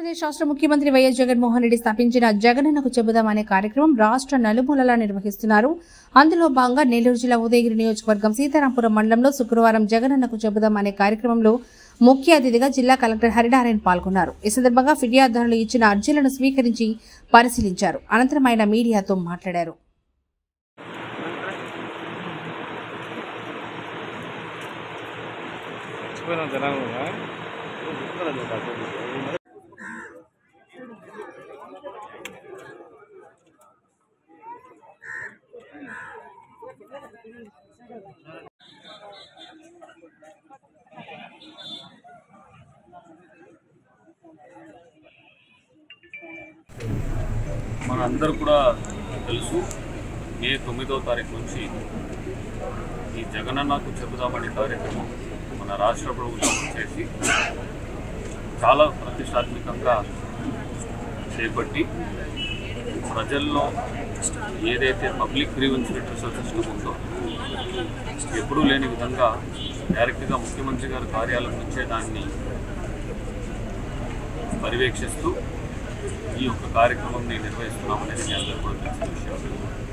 ఆంధ్రప్రదేశ్ రాష్ట్ర ముఖ్యమంత్రి వైఎస్ జగన్మోహన్ రెడ్డి స్థాపించిన జగనన్నకు చెబుదాం అనే కార్యక్రమం రాష్ట్ర నలుమూలలా నిర్వహిస్తున్నారు అందులో భాగంగా నెల్లూరు జిల్లా ఉదయగిరి నియోజకవర్గం సీతారాంపురం మండలంలో శుక్రవారం జగనన్నకు చెబుదాం అనే కార్యక్రమంలో ముఖ్య అతిథిగా జిల్లా కలెక్టర్ హరినారాయణ పాల్గొన్నారు ఈ సందర్భంగా ఫిర్యాదుదారులు ఇచ్చిన అర్జీలను స్వీకరించి పరిశీలించారు అనంతరం ఆయన మీడియాతో మాట్లాడారు మర్చిపోయినా జనాలు మన అందరూ కూడా తెలుసు మే తొమ్మిదవ తారీఖు నుంచి ఈ జగనన్నకు చెబుదామనే కార్యక్రమం మన రాష్ట్ర ప్రభుత్వం చేసి చాలా ప్రతిష్టాత్మకంగా చేపట్టి ప్రజల్లో ఏదైతే పబ్లిక్ గ్రీవెన్స్ రిట్రసల్ సిస్టమ్ ఉందో ఎప్పుడూ లేని విధంగా డైరెక్ట్గా ముఖ్యమంత్రి గారి కార్యాలయం నుంచే దాన్ని పర్యవేక్షిస్తూ ఈ యొక్క కార్యక్రమంని నిర్వహిస్తున్నామనేది మీ అందరికీ కూడా తెలిసిన విషయం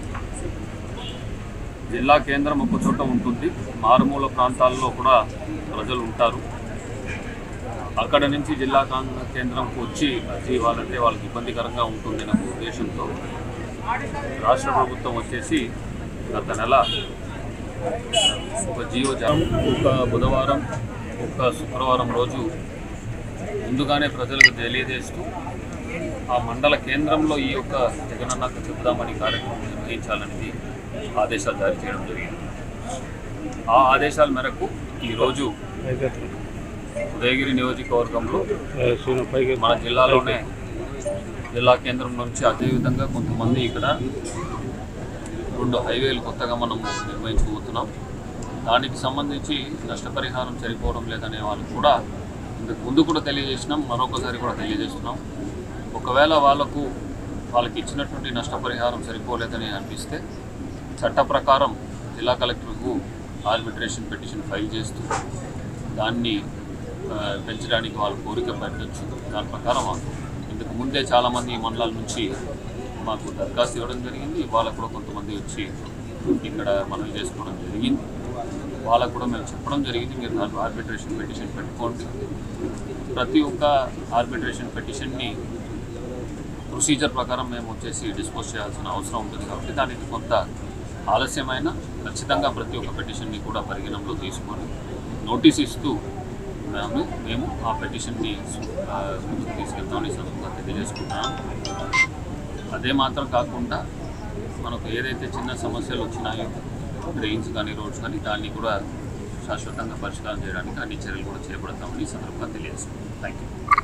జిల్లా కేంద్రం ఒక చోట ఉంటుంది మారుమూల ప్రాంతాల్లో కూడా ప్రజలు ఉంటారు అక్కడ నుంచి జిల్లా కాంగ్- కేంద్రంకు వచ్చి అర్జీ ఇవ్వాలంటే వాళ్ళకి ఇబ్బందికరంగా ఉంటుందనే ఒక ఉద్దేశంతో రాష్ట్ర ప్రభుత్వం వచ్చేసి గత నెల ఒక జియో జాబ్ ఒక బుధవారం ఒక శుక్రవారం రోజు ముందుగానే ప్రజలకు తెలియజేస్తూ ఆ మండల కేంద్రంలో ఈ యొక్క జగనన్నకు చెబుదామని కార్యక్రమం నిర్వహించాలనేది ఆదేశాలు జారీ చేయడం జరిగింది ఆ ఆదేశాల మేరకు ఈరోజు ఉదయగిరి నియోజకవర్గంలో పైకి మన జిల్లాలోనే జిల్లా కేంద్రం నుంచి అదేవిధంగా కొంతమంది ఇక్కడ రెండు హైవేలు కొత్తగా మనం నిర్వహించబోతున్నాం దానికి సంబంధించి నష్టపరిహారం సరిపోవడం లేదనే వాళ్ళు కూడా ఇంతకు ముందు కూడా తెలియజేసినాం మరొకసారి కూడా తెలియజేస్తున్నాం ఒకవేళ వాళ్ళకు వాళ్ళకి ఇచ్చినటువంటి నష్టపరిహారం సరిపోలేదని అనిపిస్తే చట్ట ప్రకారం జిల్లా కలెక్టర్కు ఆర్బిట్రేషన్ పిటిషన్ ఫైల్ చేస్తూ దాన్ని ఆ, పెంచడానికి వాళ్ళ కోరిక పెట్టచ్చు దాని ప్రకారం మాకు ఇంతకు ముందే చాలామంది ఈ మండలాల నుంచి మాకు దరఖాస్తు ఇవ్వడం జరిగింది వాళ్ళకు కూడా కొంతమంది వచ్చి ఇక్కడ మనవి చేసుకోవడం జరిగింది వాళ్ళకు కూడా మేము చెప్పడం జరిగింది మీరు దాంట్లో ఆర్బిట్రేషన్ పిటిషన్ పెట్టుకోండి ప్రతి ఒక్క ఆర్బిట్రేషన్ పిటిషన్ని ప్రొసీజర్ ప్రకారం మేము వచ్చేసి డిస్పోజ్ చేయాల్సిన అవసరం ఉంటుంది కాబట్టి దానికి కొంత ఆలస్యమైన ఖచ్చితంగా ప్రతి ఒక్క పిటిషన్ని కూడా పరిగణనలో తీసుకొని నోటీస్ ఇస్తూ మేము మేము ఆ పిటిషన్ని ఆ, ముందుకు తీసుకెళ్తామని ఈ సందర్భంగా తెలియజేసుకుంటున్నాం అదే మాత్రం కాకుండా మనకు ఏదైతే చిన్న సమస్యలు వచ్చినాయో డ్రైన్స్ కానీ రోడ్స్ కానీ దాన్ని కూడా శాశ్వతంగా పరిష్కారం చేయడానికి అన్ని చర్యలు కూడా చేపడతామని ఈ సందర్భంగా తెలియజేసుకుంటాం థ్యాంక్ యూ